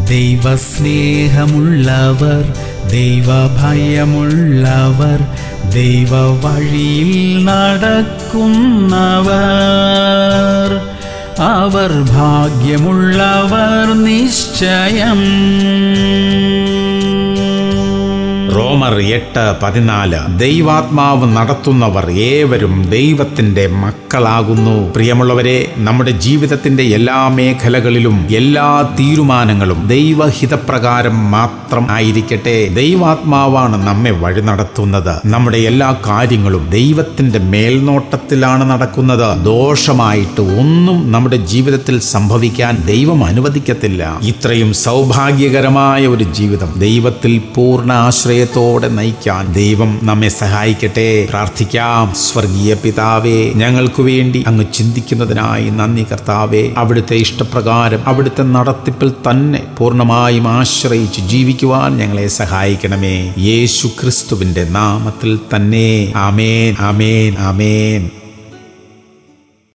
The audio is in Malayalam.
ദൈവസ്നേഹമുള്ളവർ ദൈവഭയമുള്ളവർ ദൈവ വഴിയിൽ നടക്കുന്നവർ അവർ ഭാഗ്യമുള്ളവർ നിശ്ചയം റോമർ എട്ട് പതിനാല് ദൈവാത്മാവ് നടത്തുന്നവർ ഏവരും ദൈവത്തിന്റെ മക്കളാകുന്നു പ്രിയമുള്ളവരെ നമ്മുടെ ജീവിതത്തിന്റെ എല്ലാ മേഖലകളിലും എല്ലാ തീരുമാനങ്ങളും ദൈവഹിതപ്രകാരം മാത്രം ആയിരിക്കട്ടെ ദൈവാത്മാവാണ് നമ്മെ വഴി നടത്തുന്നത് നമ്മുടെ എല്ലാ കാര്യങ്ങളും ദൈവത്തിന്റെ മേൽനോട്ടത്തിലാണ് നടക്കുന്നത് ദോഷമായിട്ട് ഒന്നും നമ്മുടെ ജീവിതത്തിൽ സംഭവിക്കാൻ ദൈവം അനുവദിക്കത്തില്ല ഇത്രയും സൗഭാഗ്യകരമായ ഒരു ജീവിതം ദൈവത്തിൽ പൂർണ്ണ ആശ്രയത്തോടെ നയിക്കാൻ ദൈവം നമ്മെ സഹായിക്കട്ടെ പ്രാർത്ഥിക്കാം സ്വർഗീയ പിതാവേ ഞങ്ങൾക്ക് വേണ്ടി അങ്ങ് ചിന്തിക്കുന്നതിനായി നന്ദി കർത്താവേ അവിടുത്തെ ഇഷ്ടപ്രകാരം അവിടുത്തെ നടത്തിപ്പിൽ തന്നെ പൂർണ്ണമായും ആശ്രയിച്ച് ജീവിക്കുവാൻ ഞങ്ങളെ സഹായിക്കണമേ യേശു ക്രിസ്തുവിന്റെ നാമത്തിൽ തന്നെ ആമേൻ ആമേൻ ആമേൻ